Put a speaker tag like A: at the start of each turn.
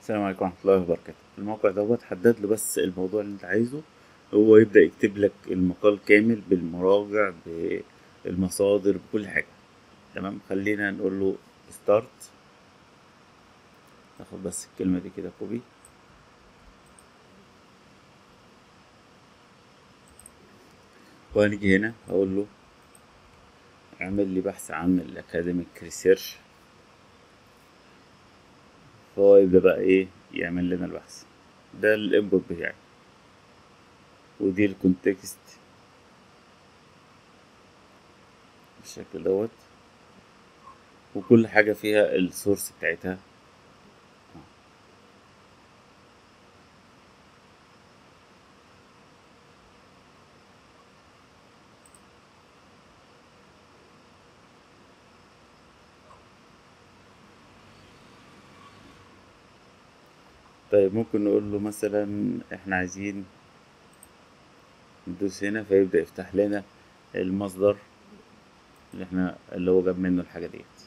A: السلام عليكم ورحمة الله وبركاته الموقع دوت حدد له بس الموضوع اللي انت عايزه هو يبدأ يكتب لك المقال كامل بالمراجع بالمصادر بكل حاجة تمام خلينا نقول له ستارت ناخد بس الكلمة دي كده كوبي وهنيجي هنا هقول له اعمل لي بحث عن الاكاديميك ريسيرش فهو يبدأ بقى ايه يعمل لنا البحث ده الانبوت بتاعي ودي الكونتكست بالشكل دوت وكل حاجة فيها السورس بتاعتها طيب ممكن نقول له مثلا احنا عايزين ندوس هنا فيبدأ يفتح لنا المصدر اللي احنا اللي هو جاب منه الحاجة ديت